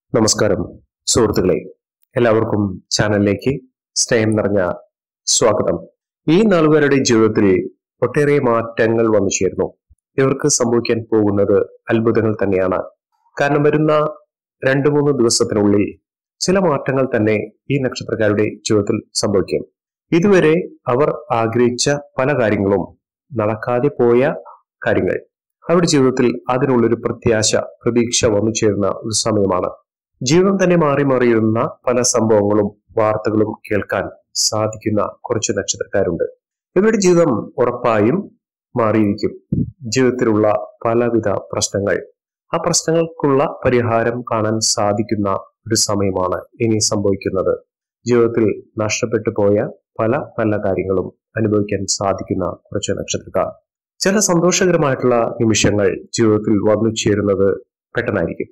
നമസ്കാരം സുഹൃത്തുക്കളെ എല്ലാവർക്കും ചാനലിലേക്ക് സ്നേഹം നിറഞ്ഞ സ്വാഗതം ഈ നാളുകാരുടെ ജീവിതത്തിൽ ഒട്ടേറെ മാറ്റങ്ങൾ വന്നു ചേർന്നു ഇവർക്ക് സംഭവിക്കാൻ പോകുന്നത് അത്ഭുതങ്ങൾ തന്നെയാണ് കാരണം വരുന്ന രണ്ടു മൂന്ന് ദിവസത്തിനുള്ളിൽ ചില മാറ്റങ്ങൾ തന്നെ ഈ നക്ഷത്രക്കാരുടെ ജീവിതത്തിൽ സംഭവിക്കും ഇതുവരെ അവർ ആഗ്രഹിച്ച പല കാര്യങ്ങളും നടക്കാതെ പോയ കാര്യങ്ങൾ അവരുടെ ജീവിതത്തിൽ അതിനുള്ളൊരു പ്രത്യാശ പ്രതീക്ഷ വന്നു ചേരുന്ന ഒരു സമയമാണ് ജീവിതം തന്നെ മാറി മറിയുന്ന പല സംഭവങ്ങളും വാർത്തകളും കേൾക്കാൻ സാധിക്കുന്ന കുറച്ച് നക്ഷത്രക്കാരുണ്ട് ഇവരുടെ ജീവിതം ഉറപ്പായും മാറിയിരിക്കും ജീവിതത്തിലുള്ള പലവിധ പ്രശ്നങ്ങൾ ആ പ്രശ്നങ്ങൾക്കുള്ള പരിഹാരം കാണാൻ സാധിക്കുന്ന ഒരു സമയമാണ് ഇനി സംഭവിക്കുന്നത് ജീവിതത്തിൽ നഷ്ടപ്പെട്ടു പോയ പല നല്ല കാര്യങ്ങളും അനുഭവിക്കാൻ സാധിക്കുന്ന കുറച്ച് നക്ഷത്രക്കാർ ചില സന്തോഷകരമായിട്ടുള്ള നിമിഷങ്ങൾ ജീവിതത്തിൽ വന്നു ചേരുന്നത് പെട്ടെന്നായിരിക്കും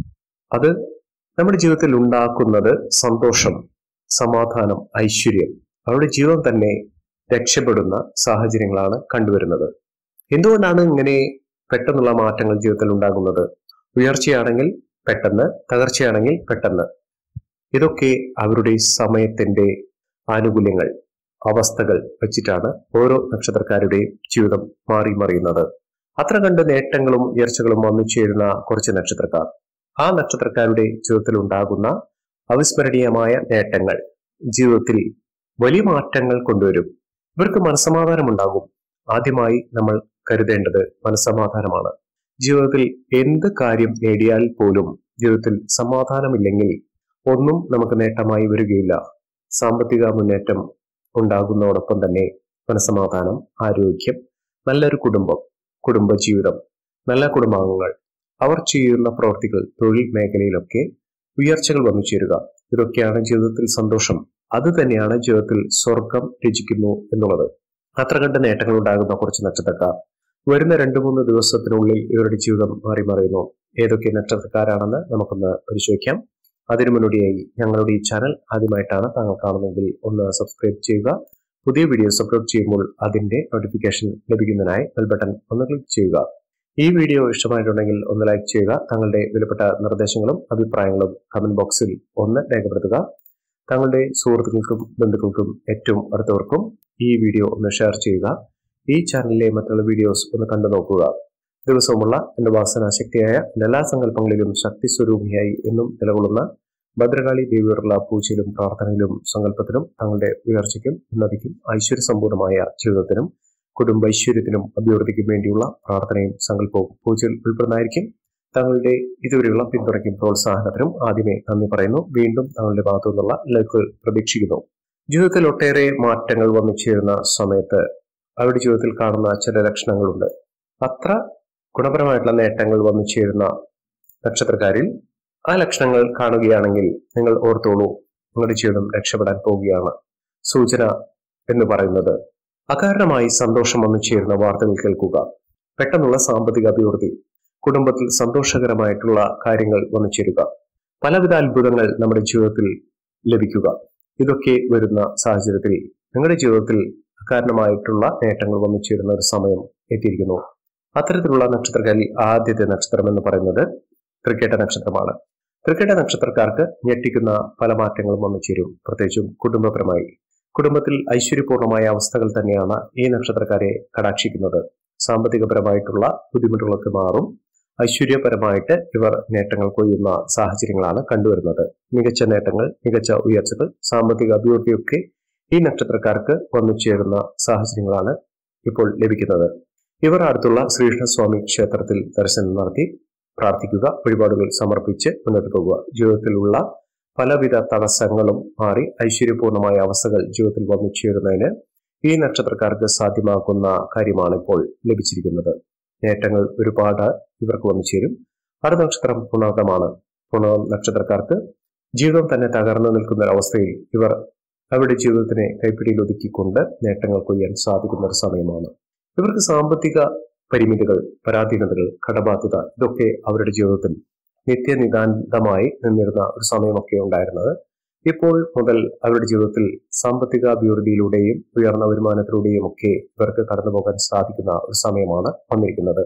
അത് നമ്മുടെ ജീവിതത്തിൽ ഉണ്ടാക്കുന്നത് സന്തോഷം സമാധാനം ഐശ്വര്യം അവരുടെ ജീവിതം തന്നെ രക്ഷപ്പെടുന്ന സാഹചര്യങ്ങളാണ് കണ്ടുവരുന്നത് എന്തുകൊണ്ടാണ് ഇങ്ങനെ പെട്ടെന്നുള്ള മാറ്റങ്ങൾ ജീവിതത്തിൽ ഉണ്ടാകുന്നത് ഉയർച്ചയാണെങ്കിൽ പെട്ടെന്ന് തകർച്ചയാണെങ്കിൽ പെട്ടെന്ന് ഇതൊക്കെ അവരുടെ സമയത്തിന്റെ ആനുകൂല്യങ്ങൾ അവസ്ഥകൾ വെച്ചിട്ടാണ് ഓരോ നക്ഷത്രക്കാരുടെയും ജീവിതം മാറി മറിയുന്നത് അത്ര കണ്ട് നേട്ടങ്ങളും ഉയർച്ചകളും വന്നു ചേരുന്ന കുറച്ച് നക്ഷത്രക്കാർ ആ നക്ഷത്രക്കാരുടെ ജീവിതത്തിൽ ഉണ്ടാകുന്ന അവിസ്മരണീയമായ നേട്ടങ്ങൾ ജീവിതത്തിൽ വലിയ മാറ്റങ്ങൾ കൊണ്ടുവരും ഇവർക്ക് മനസ്സമാധാനം ഉണ്ടാകും ആദ്യമായി നമ്മൾ കരുതേണ്ടത് മനസ്സമാധാനമാണ് ജീവിതത്തിൽ എന്ത് കാര്യം നേടിയാൽ പോലും ജീവിതത്തിൽ സമാധാനമില്ലെങ്കിൽ ഒന്നും നമുക്ക് നേട്ടമായി വരികയില്ല സാമ്പത്തിക മുന്നേറ്റം ഉണ്ടാകുന്നതോടൊപ്പം തന്നെ മനസ്സമാധാനം ആരോഗ്യം നല്ലൊരു കുടുംബം കുടുംബജീവിതം നല്ല കുടുംബാംഗങ്ങൾ അവർ ചെയ്യുന്ന പ്രവൃത്തികൾ തൊഴിൽ മേഖലയിലൊക്കെ ഉയർച്ചകൾ വന്നു ചേരുക ഇതൊക്കെയാണ് ജീവിതത്തിൽ സന്തോഷം അത് തന്നെയാണ് ജീവിതത്തിൽ സ്വർഗം രചിക്കുന്നു എന്നുള്ളത് അത്ര കണ്ട് നേട്ടങ്ങൾ ഉണ്ടാകുന്ന കുറച്ച് നക്ഷത്രക്കാർ വരുന്ന രണ്ടു മൂന്ന് ദിവസത്തിനുള്ളിൽ ഇവരുടെ ജീവിതം മാറി മറിയുന്നു ഏതൊക്കെ നക്ഷത്രക്കാരാണെന്ന് നമുക്കൊന്ന് പരിശോധിക്കാം അതിനു മുന്നോടിയായി ഞങ്ങളുടെ ഈ ചാനൽ ആദ്യമായിട്ടാണ് താങ്കൾ കാണുന്നതെങ്കിൽ ഒന്ന് സബ്സ്ക്രൈബ് ചെയ്യുക പുതിയ വീഡിയോസ് അപ്ലോഡ് ചെയ്യുമ്പോൾ അതിന്റെ നോട്ടിഫിക്കേഷൻ ലഭിക്കുന്നതിനായി ബെൽ ബട്ടൺ ഒന്ന് ക്ലിക്ക് ചെയ്യുക ഈ വീഡിയോ ഇഷ്ടമായിട്ടുണ്ടെങ്കിൽ ഒന്ന് ലൈക്ക് ചെയ്യുക തങ്ങളുടെ വിലപ്പെട്ട നിർദ്ദേശങ്ങളും അഭിപ്രായങ്ങളും കമന്റ് ബോക്സിൽ ഒന്ന് രേഖപ്പെടുത്തുക തങ്ങളുടെ സുഹൃത്തുക്കൾക്കും ബന്ധുക്കൾക്കും ഏറ്റവും അടുത്തവർക്കും ഈ വീഡിയോ ഒന്ന് ഷെയർ ചെയ്യുക ഈ ചാനലിലെ മറ്റുള്ള വീഡിയോസ് ഒന്ന് കണ്ടു നോക്കുക ദിവസവുമുള്ള എന്റെ വാസനാശക്തിയായ എൻ്റെ എല്ലാ സങ്കല്പങ്ങളിലും ശക്തി സ്വരൂപിയായി എന്നും നിലകൊള്ളുന്ന ഭദ്രകാളി ദേവിയോടുള്ള പൂജയിലും പ്രാർത്ഥനയിലും സങ്കല്പത്തിലും തങ്ങളുടെ ഉയർച്ചയ്ക്കും ഉന്നതിക്കും ഐശ്വര്യസമ്പൂർണമായ ജീവിതത്തിനും കുടുംബ ഐശ്വര്യത്തിനും അഭിവൃദ്ധിക്കും വേണ്ടിയുള്ള പ്രാർത്ഥനയും സങ്കല്പവും പൂജയിൽ ഉൾപ്പെടുന്നതായിരിക്കും തങ്ങളുടെ ഇതുവരെയുള്ള പിന്തുണയ്ക്കും പ്രോത്സാഹനത്തിനും ആദ്യമേ നന്ദി പറയുന്നു വീണ്ടും തങ്ങളുടെ ഭാഗത്തു നിന്നുള്ള ലൈക്കുകൾ പ്രതീക്ഷിക്കുന്നു ജീവിതത്തിൽ ഒട്ടേറെ മാറ്റങ്ങൾ വന്നു ചേരുന്ന സമയത്ത് അവരുടെ ജീവിതത്തിൽ കാണുന്ന ചില ലക്ഷണങ്ങളുണ്ട് അത്ര ഗുണപരമായിട്ടുള്ള നേട്ടങ്ങൾ വന്നു ചേരുന്ന നക്ഷത്രക്കാരിൽ ആ ലക്ഷണങ്ങൾ കാണുകയാണെങ്കിൽ നിങ്ങൾ ഓർത്തോളൂ നിങ്ങളുടെ ജീവിതം രക്ഷപ്പെടാൻ പോവുകയാണ് സൂചന എന്ന് പറയുന്നത് അകാരണമായി സന്തോഷം വന്നു ചേരുന്ന വാർത്തകൾ കേൾക്കുക പെട്ടെന്നുള്ള സാമ്പത്തിക അഭിവൃദ്ധി കുടുംബത്തിൽ സന്തോഷകരമായിട്ടുള്ള കാര്യങ്ങൾ വന്നു ചേരുക പലവിധ അത്ഭുതങ്ങൾ നമ്മുടെ ജീവിതത്തിൽ ലഭിക്കുക ഇതൊക്കെ വരുന്ന സാഹചര്യത്തിൽ നിങ്ങളുടെ ജീവിതത്തിൽ അകാരണമായിട്ടുള്ള നേട്ടങ്ങൾ വന്നു ചേരുന്ന ഒരു സമയം എത്തിയിരിക്കുന്നു അത്തരത്തിലുള്ള നക്ഷത്രക്കാരിൽ ആദ്യത്തെ നക്ഷത്രം എന്ന് പറയുന്നത് തൃക്കേട്ട നക്ഷത്രമാണ് തൃക്കേട്ട നക്ഷത്രക്കാർക്ക് ഞെട്ടിക്കുന്ന പല മാറ്റങ്ങളും വന്നു ചേരും പ്രത്യേകിച്ചും കുടുംബപരമായി കുടുംബത്തിൽ ഐശ്വര്യപൂർണമായ അവസ്ഥകൾ തന്നെയാണ് ഈ നക്ഷത്രക്കാരെ കടാക്ഷിക്കുന്നത് സാമ്പത്തികപരമായിട്ടുള്ള ബുദ്ധിമുട്ടുകളൊക്കെ മാറും ഐശ്വര്യപരമായിട്ട് ഇവർ നേട്ടങ്ങൾ കൊയ്യുന്ന സാഹചര്യങ്ങളാണ് കണ്ടുവരുന്നത് മികച്ച നേട്ടങ്ങൾ മികച്ച ഉയർച്ചകൾ സാമ്പത്തിക അഭിവൃദ്ധിയൊക്കെ ഈ നക്ഷത്രക്കാർക്ക് വന്നു ചേരുന്ന സാഹചര്യങ്ങളാണ് ഇപ്പോൾ ലഭിക്കുന്നത് ഇവർ അടുത്തുള്ള ശ്രീകൃഷ്ണസ്വാമി ക്ഷേത്രത്തിൽ ദർശനം നടത്തി പ്രാർത്ഥിക്കുക വഴിപാടുകൾ സമർപ്പിച്ച് മുന്നോട്ട് പോകുക ജീവിതത്തിലുള്ള പലവിധ തടസ്സങ്ങളും മാറി ഐശ്വര്യപൂർണമായ അവസ്ഥകൾ ജീവിതത്തിൽ വന്നു ചേരുന്നതിന് ഈ നക്ഷത്രക്കാർക്ക് സാധ്യമാക്കുന്ന കാര്യമാണ് ഇപ്പോൾ ലഭിച്ചിരിക്കുന്നത് നേട്ടങ്ങൾ ഒരുപാട് ഇവർക്ക് വന്നു ചേരും അടുത്ത നക്ഷത്രം പുണർദമാണ് പുണർ നക്ഷത്രക്കാർക്ക് ജീവിതം തന്നെ തകർന്നു നിൽക്കുന്ന ഒരവസ്ഥയിൽ ഇവർ അവരുടെ ജീവിതത്തിനെ കൈപ്പിടിയിൽ ഒതുക്കിക്കൊണ്ട് നേട്ടങ്ങൾ കൊയ്യാൻ സാധിക്കുന്ന ഒരു സമയമാണ് ഇവർക്ക് സാമ്പത്തിക പരിമിതികൾ പരാധീനതകൾ കടബാധ്യത ഇതൊക്കെ അവരുടെ ജീവിതത്തിൽ നിത്യനിതാന്തമായി നിന്നിരുന്ന ഒരു സമയമൊക്കെ ഉണ്ടായിരുന്നത് ഇപ്പോൾ മുതൽ അവരുടെ ജീവിതത്തിൽ സാമ്പത്തിക അഭിവൃദ്ധിയിലൂടെയും ഉയർന്ന വരുമാനത്തിലൂടെയും ഒക്കെ ഇവർക്ക് കടന്നു പോകാൻ സാധിക്കുന്ന ഒരു സമയമാണ് വന്നിരിക്കുന്നത്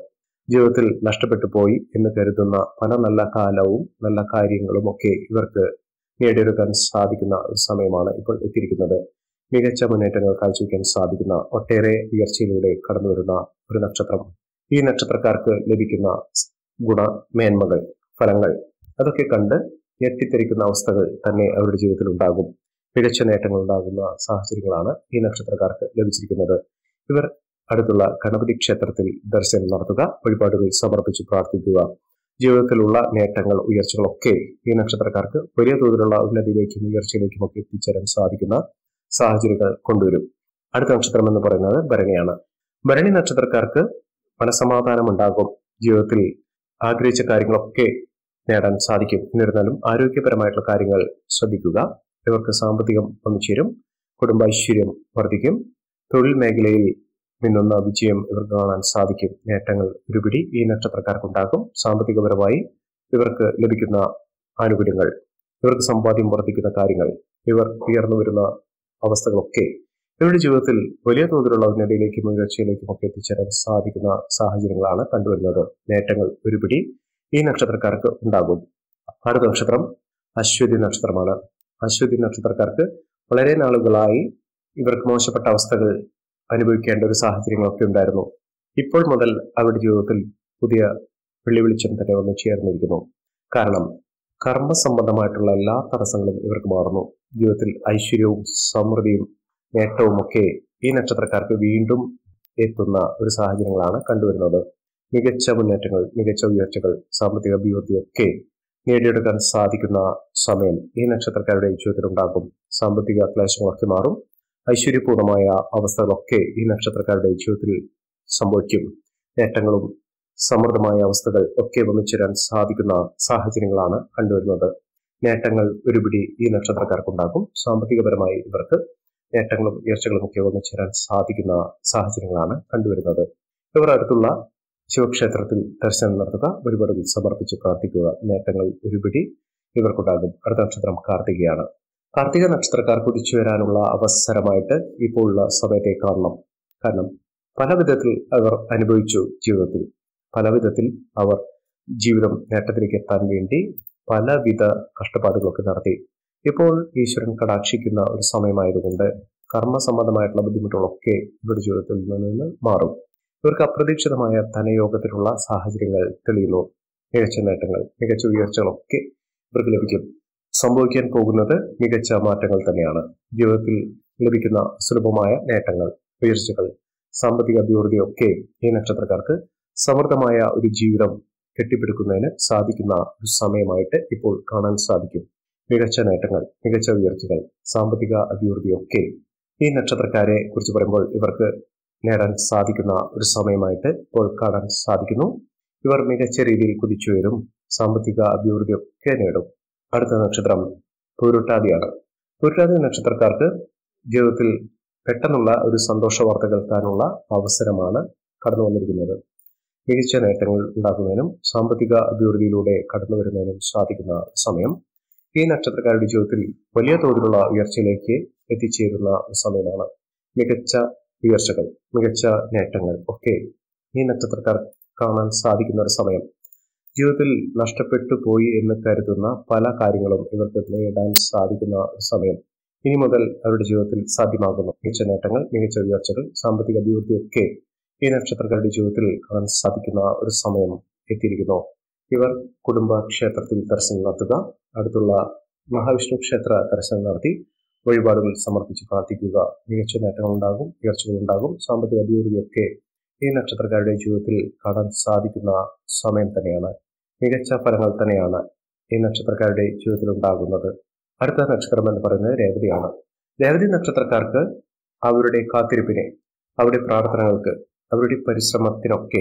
ജീവിതത്തിൽ നഷ്ടപ്പെട്ടു പോയി എന്ന് കരുതുന്ന പല നല്ല കാലവും നല്ല കാര്യങ്ങളും ഒക്കെ ഇവർക്ക് നേടിയെടുക്കാൻ സാധിക്കുന്ന ഒരു സമയമാണ് ഇപ്പോൾ എത്തിയിരിക്കുന്നത് മികച്ച മുന്നേറ്റങ്ങൾ കാഴ്ചവെക്കാൻ സാധിക്കുന്ന ഒട്ടേറെ ഉയർച്ചയിലൂടെ കടന്നു വരുന്ന ഒരു നക്ഷത്രം ഈ നക്ഷത്രക്കാർക്ക് ലഭിക്കുന്ന ഗുണമേന്മകൾ ഫലങ്ങൾ അതൊക്കെ കണ്ട് ഞെട്ടിത്തെറിക്കുന്ന അവസ്ഥകൾ തന്നെ അവരുടെ ജീവിതത്തിൽ ഉണ്ടാകും മികച്ച നേട്ടങ്ങൾ ഉണ്ടാകുന്ന സാഹചര്യങ്ങളാണ് ഈ നക്ഷത്രക്കാർക്ക് ലഭിച്ചിരിക്കുന്നത് ഇവർ അടുത്തുള്ള ഗണപതി ക്ഷേത്രത്തിൽ ദർശനം നടത്തുക വഴിപാടുകൾ സമർപ്പിച്ച് പ്രാർത്ഥിക്കുക ജീവിതത്തിലുള്ള നേട്ടങ്ങൾ ഉയർച്ചകളൊക്കെ ഈ നക്ഷത്രക്കാർക്ക് വലിയ തോതിലുള്ള ഉന്നതിയിലേക്കും ഉയർച്ചയിലേക്കും ഒക്കെ എത്തിച്ചേരാൻ സാധിക്കുന്ന സാഹചര്യങ്ങൾ കൊണ്ടുവരും അടുത്ത നക്ഷത്രം എന്ന് പറയുന്നത് ഭരണിയാണ് ഭരണി നക്ഷത്രക്കാർക്ക് മനസമാധാനം ഉണ്ടാകും ജീവിതത്തിൽ ആഗ്രഹിച്ച കാര്യങ്ങളൊക്കെ നേടാൻ സാധിക്കും എന്നിരുന്നാലും ആരോഗ്യപരമായിട്ടുള്ള കാര്യങ്ങൾ ശ്രദ്ധിക്കുക ഇവർക്ക് സാമ്പത്തികം വന്നു ചേരും കുടുംബൈശ്വര്യം വർദ്ധിക്കും തൊഴിൽ മേഖലയിൽ മിന്നുന്ന വിജയം ഇവർക്ക് കാണാൻ സാധിക്കും നേട്ടങ്ങൾ ഒരുപിടി ഈ നക്ഷത്രക്കാർക്കുണ്ടാകും സാമ്പത്തികപരമായി ഇവർക്ക് ലഭിക്കുന്ന ആനുകൂല്യങ്ങൾ ഇവർക്ക് സമ്പാദ്യം വർദ്ധിക്കുന്ന കാര്യങ്ങൾ ഇവർ ഉയർന്നു വരുന്ന അവസ്ഥകളൊക്കെ ഇവരുടെ ജീവിതത്തിൽ വലിയ തോതിലുള്ള ഉന്നതിയിലേക്കും ഉയർച്ചയിലേക്കും ഒക്കെ എത്തിച്ചേരാൻ സാധിക്കുന്ന സാഹചര്യങ്ങളാണ് കണ്ടുവരുന്നത് നേട്ടങ്ങൾ ഒരുപിടി ഈ നക്ഷത്രക്കാർക്ക് ഉണ്ടാകും അടുത്ത നക്ഷത്രം അശ്വതി നക്ഷത്രമാണ് അശ്വതി നക്ഷത്രക്കാർക്ക് വളരെ നാളുകളായി ഇവർക്ക് മോശപ്പെട്ട അവസ്ഥകൾ അനുഭവിക്കേണ്ട ഒരു സാഹചര്യങ്ങളൊക്കെ ഉണ്ടായിരുന്നു ഇപ്പോൾ മുതൽ അവരുടെ ജീവിതത്തിൽ പുതിയ വെള്ളിവെളിച്ചം തന്നെ വന്ന് ചേർന്നിരിക്കുന്നു കാരണം കർമ്മസംബന്ധമായിട്ടുള്ള എല്ലാ തടസ്സങ്ങളും ഇവർക്ക് മാറുന്നു ജീവിതത്തിൽ ഐശ്വര്യവും സമൃദ്ധിയും നേട്ടവും ഒക്കെ ഈ നക്ഷത്രക്കാർക്ക് വീണ്ടും എത്തുന്ന ഒരു സാഹചര്യങ്ങളാണ് കണ്ടുവരുന്നത് മികച്ച മുന്നേറ്റങ്ങൾ മികച്ച ഉയർച്ചകൾ സാമ്പത്തിക അഭിവൃദ്ധിയൊക്കെ നേടിയെടുക്കാൻ സാധിക്കുന്ന സമയം ഈ നക്ഷത്രക്കാരുടെ ജീവിതത്തിൽ ഉണ്ടാകും സാമ്പത്തിക ക്ലേശങ്ങളൊക്കെ മാറും ഐശ്വര്യപൂർണമായ അവസ്ഥകളൊക്കെ ഈ നക്ഷത്രക്കാരുടെ ജീവിതത്തിൽ സംഭവിക്കും നേട്ടങ്ങളും സമൃദ്ധമായ അവസ്ഥകൾ ഒക്കെ വന്നിച്ചേരാൻ സാധിക്കുന്ന സാഹചര്യങ്ങളാണ് കണ്ടുവരുന്നത് നേട്ടങ്ങൾ ഒരുപിടി ഈ നക്ഷത്രക്കാർക്കുണ്ടാകും സാമ്പത്തികപരമായി ഇവർക്ക് നേട്ടങ്ങളും ഉയർച്ചകളും ഒക്കെ വന്നിച്ചേരാൻ സാധിക്കുന്ന സാഹചര്യങ്ങളാണ് കണ്ടുവരുന്നത് ഇവർ അടുത്തുള്ള ശിവക്ഷേത്രത്തിൽ ദർശനം നടത്തുക വഴിപാടുകൾ സമർപ്പിച്ച് പ്രാർത്ഥിക്കുക നേട്ടങ്ങൾ ഒരുപിടി ഇവർക്കുണ്ടാകും അടുത്ത നക്ഷത്രം കാർത്തികയാണ് കാർത്തിക നക്ഷത്രക്കാർ കുതിച്ചു വരാനുള്ള അവസരമായിട്ട് ഇപ്പോൾ ഉള്ള സമയത്തെ കാണണം കാരണം പല വിധത്തിൽ അവർ അനുഭവിച്ചു ജീവിതത്തിൽ പല വിധത്തിൽ അവർ ജീവിതം നേട്ടത്തിലേക്ക് എത്താൻ വേണ്ടി പലവിധ കഷ്ടപ്പാടുകളൊക്കെ നടത്തി ഇപ്പോൾ ഈശ്വരൻ കടാക്ഷിക്കുന്ന ഒരു സമയമായതുകൊണ്ട് കർമ്മസംബന്ധമായിട്ടുള്ള ബുദ്ധിമുട്ടുകളൊക്കെ ഇവരുടെ ജീവിതത്തിൽ നിന്ന് മാറും ഇവർക്ക് അപ്രതീക്ഷിതമായ ധനയോഗത്തിനുള്ള സാഹചര്യങ്ങൾ തെളിയുന്നു മികച്ച നേട്ടങ്ങൾ മികച്ച ഉയർച്ചകളൊക്കെ ഇവർക്ക് ലഭിക്കും സംഭവിക്കാൻ പോകുന്നത് മികച്ച മാറ്റങ്ങൾ തന്നെയാണ് ജീവിതത്തിൽ ലഭിക്കുന്ന സുലഭമായ നേട്ടങ്ങൾ ഉയർച്ചകൾ സാമ്പത്തിക അഭിവൃദ്ധിയൊക്കെ ഈ നക്ഷത്രക്കാർക്ക് സമൃദ്ധമായ ഒരു ജീവിതം കെട്ടിപ്പടുക്കുന്നതിന് സാധിക്കുന്ന ഒരു സമയമായിട്ട് ഇപ്പോൾ കാണാൻ സാധിക്കും മികച്ച നേട്ടങ്ങൾ മികച്ച ഉയർച്ചകൾ സാമ്പത്തിക അഭിവൃദ്ധിയൊക്കെ ഈ നക്ഷത്രക്കാരെ കുറിച്ച് പറയുമ്പോൾ ഇവർക്ക് നേടാൻ സാധിക്കുന്ന ഒരു സമയമായിട്ട് ഇപ്പോൾ കാണാൻ സാധിക്കുന്നു ഇവർ മികച്ച രീതിയിൽ കുതിച്ചുയരും സാമ്പത്തിക അഭിവൃദ്ധിയൊക്കെ നേടും അടുത്ത നക്ഷത്രം പൂരുട്ടാതിയാണ് പൂരുട്ടാതി നക്ഷത്രക്കാർക്ക് ജീവിതത്തിൽ പെട്ടെന്നുള്ള ഒരു സന്തോഷ വാർത്ത കേൾക്കാനുള്ള അവസരമാണ് കടന്നു വന്നിരിക്കുന്നത് മികച്ച നേട്ടങ്ങൾ ഉണ്ടാക്കുന്നതിനും സാമ്പത്തിക അഭിവൃദ്ധിയിലൂടെ കടന്നു വരുന്നതിനും സാധിക്കുന്ന സമയം ഈ നക്ഷത്രക്കാരുടെ ജീവിതത്തിൽ വലിയ തോതിലുള്ള ഉയർച്ചയിലേക്ക് എത്തിച്ചേരുന്ന ഒരു സമയമാണ് മികച്ച ഉയർച്ചകൾ മികച്ച നേട്ടങ്ങൾ ഒക്കെ ഈ നക്ഷത്രക്കാർ കാണാൻ സാധിക്കുന്ന ഒരു സമയം ജീവിതത്തിൽ നഷ്ടപ്പെട്ടു പോയി എന്ന് കരുതുന്ന പല കാര്യങ്ങളും ഇവർക്ക് നേടാൻ സാധിക്കുന്ന ഒരു സമയം ഇനി മുതൽ അവരുടെ ജീവിതത്തിൽ സാധ്യമാകുന്നു മികച്ച നേട്ടങ്ങൾ മികച്ച ഉയർച്ചകൾ സാമ്പത്തിക അഭിവൃദ്ധിയൊക്കെ ഈ നക്ഷത്രക്കാരുടെ ജീവിതത്തിൽ കാണാൻ സാധിക്കുന്ന ഒരു സമയം എത്തിയിരിക്കുന്നു ഇവർ കുടുംബ ക്ഷേത്രത്തിൽ ദർശനം നടത്തുക അടുത്തുള്ള മഹാവിഷ്ണു ക്ഷേത്ര ദർശനം നടത്തി വഴിപാടുകൾ സമർപ്പിച്ച് പ്രാർത്ഥിക്കുക മികച്ച നേട്ടങ്ങൾ ഉണ്ടാകും ഉയർച്ചകൾ ഉണ്ടാകും സാമ്പത്തിക അഭിവൃദ്ധിയൊക്കെ ഈ നക്ഷത്രക്കാരുടെ ജീവിതത്തിൽ കാണാൻ സാധിക്കുന്ന സമയം തന്നെയാണ് മികച്ച ഫലങ്ങൾ തന്നെയാണ് ഈ നക്ഷത്രക്കാരുടെ ജീവിതത്തിൽ ഉണ്ടാകുന്നത് അടുത്ത നക്ഷത്രം എന്ന് പറയുന്നത് രേവതിയാണ് രേവതി നക്ഷത്രക്കാർക്ക് അവരുടെ കാത്തിരിപ്പിനെ അവരുടെ പ്രാർത്ഥനകൾക്ക് അവരുടെ പരിശ്രമത്തിനൊക്കെ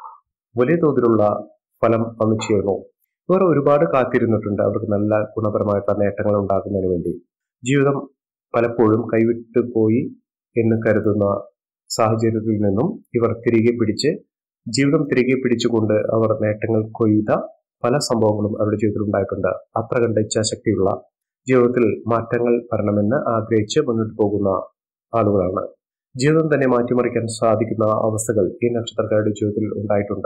വലിയ തോതിലുള്ള ഫലം വന്നു ചേർന്നു ഇവർ ഒരുപാട് കാത്തിരുന്നിട്ടുണ്ട് അവർക്ക് നല്ല ഗുണപരമായിട്ടുള്ള നേട്ടങ്ങൾ ഉണ്ടാക്കുന്നതിന് വേണ്ടി ജീവിതം പലപ്പോഴും കൈവിട്ടു പോയി എന്ന് കരുതുന്ന സാഹചര്യത്തിൽ നിന്നും ഇവർ തിരികെ പിടിച്ച് ജീവിതം തിരികെ പിടിച്ചുകൊണ്ട് അവർ നേട്ടങ്ങൾ കൊയ്ത പല സംഭവങ്ങളും അവരുടെ ജീവിതത്തിൽ ഉണ്ടായിട്ടുണ്ട് അത്ര കണ്ട ഇച്ഛാശക്തിയുള്ള ജീവിതത്തിൽ മാറ്റങ്ങൾ വരണമെന്ന് ആഗ്രഹിച്ച് മുന്നോട്ട് പോകുന്ന ആളുകളാണ് ജീവിതം തന്നെ മാറ്റിമറിക്കാൻ സാധിക്കുന്ന അവസ്ഥകൾ ഈ നക്ഷത്രക്കാരുടെ ജീവിതത്തിൽ ഉണ്ടായിട്ടുണ്ട്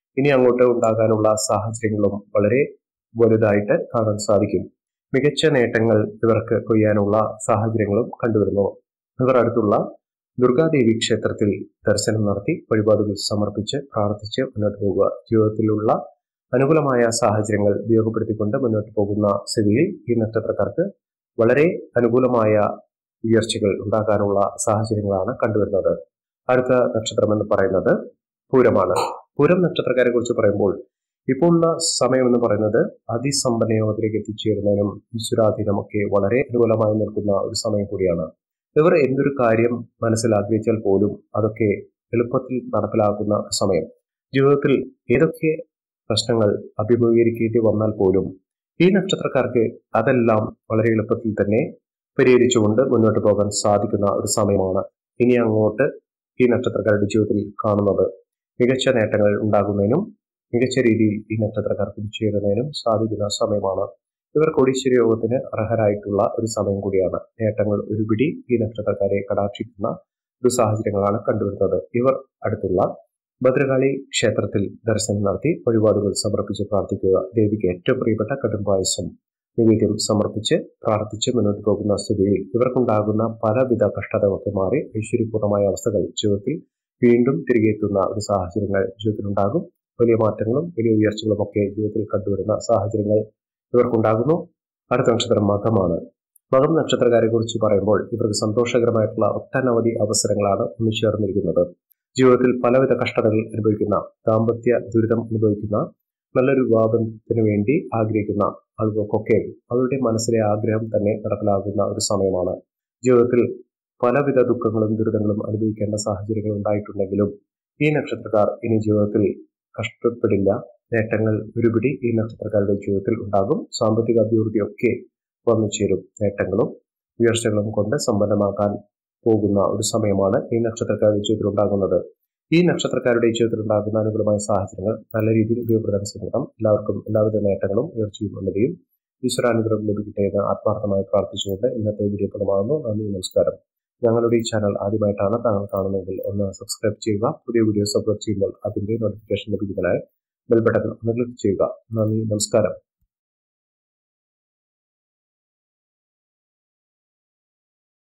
ഇനി അങ്ങോട്ട് ഉണ്ടാകാനുള്ള സാഹചര്യങ്ങളും വളരെ വലുതായിട്ട് കാണാൻ സാധിക്കും മികച്ച നേട്ടങ്ങൾ ഇവർക്ക് കൊയ്യാനുള്ള സാഹചര്യങ്ങളും കണ്ടുവരുന്നു ഇവർ അടുത്തുള്ള ദുർഗാദേവി ക്ഷേത്രത്തിൽ ദർശനം നടത്തി വഴിപാടുകൾ സമർപ്പിച്ച് പ്രാർത്ഥിച്ച് മുന്നോട്ട് പോകുക ജീവിതത്തിലുള്ള അനുകൂലമായ സാഹചര്യങ്ങൾ ഉപയോഗപ്പെടുത്തിക്കൊണ്ട് മുന്നോട്ട് പോകുന്ന സ്ഥിതിയിൽ ഈ നക്ഷത്രക്കാർക്ക് വളരെ അനുകൂലമായ ഉയർച്ചകൾ ഉണ്ടാകാനുള്ള സാഹചര്യങ്ങളാണ് കണ്ടുവരുന്നത് അടുത്ത നക്ഷത്രം എന്ന് പറയുന്നത് പൂരമാണ് പൂരം നക്ഷത്രക്കാരെ കുറിച്ച് പറയുമ്പോൾ ഇപ്പോൾ ഉള്ള സമയം എന്ന് പറയുന്നത് അതിസമ്പന്നയോഗത്തിലേക്ക് എത്തിച്ചേരുന്നതിനും ഈശ്വരാധീനമൊക്കെ വളരെ അനുകൂലമായി നിൽക്കുന്ന ഒരു സമയം കൂടിയാണ് ഇവർ എന്തൊരു കാര്യം മനസ്സിൽ ആഗ്രഹിച്ചാൽ പോലും അതൊക്കെ എളുപ്പത്തിൽ നടപ്പിലാക്കുന്ന ഒരു സമയം ജീവിതത്തിൽ ഏതൊക്കെ പ്രശ്നങ്ങൾ അഭിമുഖീകരിക്കേണ്ടി വന്നാൽ പോലും ഈ നക്ഷത്രക്കാർക്ക് അതെല്ലാം വളരെ എളുപ്പത്തിൽ തന്നെ പരിഹരിച്ചുകൊണ്ട് മുന്നോട്ട് പോകാൻ സാധിക്കുന്ന ഒരു സമയമാണ് ഇനി അങ്ങോട്ട് ഈ നക്ഷത്രക്കാരുടെ ജീവിതത്തിൽ കാണുന്നത് മികച്ച നേട്ടങ്ങൾ ഉണ്ടാകുന്നതിനും മികച്ച രീതിയിൽ ഈ നക്ഷത്രക്കാർ കുതിച്ചുയരുന്നതിനും സാധിക്കുന്ന സമയമാണ് ഇവർ കോടീശ്വര യോഗത്തിന് അർഹരായിട്ടുള്ള ഒരു സമയം കൂടിയാണ് നേട്ടങ്ങൾ ഒരുപിടി ഈ നക്ഷത്രക്കാരെ കടാക്ഷിക്കുന്ന ഒരു സാഹചര്യങ്ങളാണ് കണ്ടുവരുന്നത് ഇവർ അടുത്തുള്ള ഭദ്രകാളി ക്ഷേത്രത്തിൽ ദർശനം നടത്തി വഴിപാടുകൾ സമർപ്പിച്ച് പ്രാർത്ഥിക്കുക ദേവിക്ക് ഏറ്റവും പ്രിയപ്പെട്ട കടും പായസം നിവേദ്യം സമർപ്പിച്ച് പ്രാർത്ഥിച്ച് മുന്നോട്ട് പോകുന്ന സ്ഥിതിയിൽ ഇവർക്കുണ്ടാകുന്ന പലവിധ കഷ്ടതകളൊക്കെ മാറി ഐശ്വര്യപൂർണമായ അവസ്ഥകൾ ജീവിതത്തിൽ വീണ്ടും തിരികെ എത്തുന്ന ഒരു സാഹചര്യങ്ങൾ ജീവിതത്തിലുണ്ടാകും വലിയ മാറ്റങ്ങളും വലിയ ഉയർച്ചകളും ഒക്കെ ജീവിതത്തിൽ കണ്ടുവരുന്ന സാഹചര്യങ്ങൾ ഇവർക്കുണ്ടാകുന്നു അടുത്ത നക്ഷത്രം മകമാണ് മകം നക്ഷത്രക്കാരെ കുറിച്ച് പറയുമ്പോൾ ഇവർക്ക് സന്തോഷകരമായിട്ടുള്ള ഒട്ടനവധി അവസരങ്ങളാണ് ഒന്നു ചേർന്നിരിക്കുന്നത് ജീവിതത്തിൽ പലവിധ കഷ്ടതകൾ അനുഭവിക്കുന്ന ദാമ്പത്യ ദുരിതം അനുഭവിക്കുന്ന നല്ലൊരു വിവാഹത്തിന് വേണ്ടി ആഗ്രഹിക്കുന്ന ആളുകൾക്കൊക്കെ അവരുടെ മനസ്സിലെ ആഗ്രഹം തന്നെ നടപ്പിലാകുന്ന ഒരു സമയമാണ് ജീവിതത്തിൽ പലവിധ ദുഃഖങ്ങളും ദുരിതങ്ങളും അനുഭവിക്കേണ്ട സാഹചര്യങ്ങൾ ഉണ്ടായിട്ടുണ്ടെങ്കിലും ഈ നക്ഷത്രക്കാർ ഇനി ജീവിതത്തിൽ കഷ്ടപ്പെടില്ല നേട്ടങ്ങൾ ഒരുപിടി ഈ നക്ഷത്രക്കാരുടെ ജീവിതത്തിൽ ഉണ്ടാകും സാമ്പത്തിക അഭിവൃദ്ധിയൊക്കെ വന്നു ചേരും നേട്ടങ്ങളും ഉയർച്ചകളും കൊണ്ട് സമ്പന്നമാക്കാൻ പോകുന്ന ഒരു സമയമാണ് ഈ നക്ഷത്രക്കാരുടെ ജീവിതത്തിൽ ഉണ്ടാകുന്നത് ഈ നക്ഷത്രക്കാരുടെ ജീവിതത്തിൽ ഉണ്ടാകുന്ന അനുകൂലമായ സാഹചര്യങ്ങൾ നല്ല രീതിയിൽ ഉപയോഗപ്പെടുത്താൻ ശ്രമിക്കണം എല്ലാവർക്കും എല്ലാവിധ നേട്ടങ്ങളും ഉയർച്ചയും ഉന്നതിയും ഈശ്വരാനുഗ്രഹം ലഭിക്കട്ടെ എന്ന് ആത്മാർത്ഥമായി പ്രാർത്ഥിച്ചുകൊണ്ട് ഇന്നത്തെ വീഡിയോ ഫലമാകുന്നു നന്ദി നമസ്കാരം ഞങ്ങളുടെ ഈ ചാനൽ ആദ്യമായിട്ടാണ് താങ്കൾ കാണുന്നതെങ്കിൽ ഒന്ന് സബ്സ്ക്രൈബ് ചെയ്യുക പുതിയ വീഡിയോസ് അപ്ലോഡ് ചെയ്യുമ്പോൾ അതിന്റെ നോട്ടിഫിക്കേഷൻ ലഭിക്കുന്നതിനായി ബെൽ ബട്ടൺ ഒന്ന് ക്ലിക്ക് ചെയ്യുക നന്ദി നമസ്കാരം